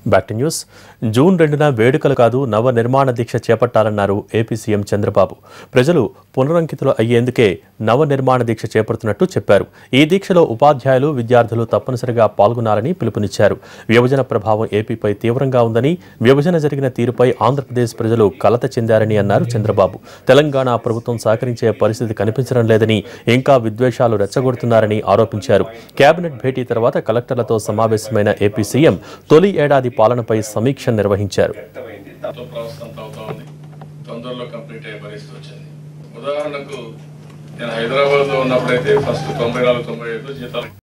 back to news June రెండున వేడుకలు కాదు నవ నిర్మాణ దీక్ష చేపట్టాలన్నారు ఏపీ సీఎం చంద్రబాబు ప్రజలు పునరంకితులు అయ్యేందుకే నవ నిర్మాణ దీక్ష చేపడుతున్నట్టు చెప్పారు ఈ దీక్షలో ఉపాధ్యాయులు విద్యార్థులు తప్పనిసరిగా పాల్గొనాలని పిలుపునిచ్చారు విభజన ప్రభావం ఏపీపై తీవ్రంగా ఉందని విభజన జరిగిన తీరుపై ఆంధ్రప్రదేశ్ ప్రజలు కలత చెందారని అన్నారు చంద్రబాబు తెలంగాణ ప్రభుత్వం సహకరించే పరిస్థితి కనిపించడం లేదని ఇంకా విద్వేషాలు రెచ్చగొడుతున్నారని ఆరోపించారు కేబినెట్ భేటీ తర్వాత కలెక్టర్లతో సమావేశమైన ఏపీ సీఎం తొలి ఏడాది పాలనపై సమీక్ష నిర్వహించారు వ్యక్తమైంది దాంతో ప్రాసెస్ అంతా అవుతా ఉంది తొందరలో కంప్లీట్ అయ్యే పరిస్థితి వచ్చింది ఉదాహరణకు నేను హైదరాబాద్ లో ఉన్నప్పుడైతే ఫస్ట్ తొంభై నాలుగు తొంభై ఐదు జీతాలు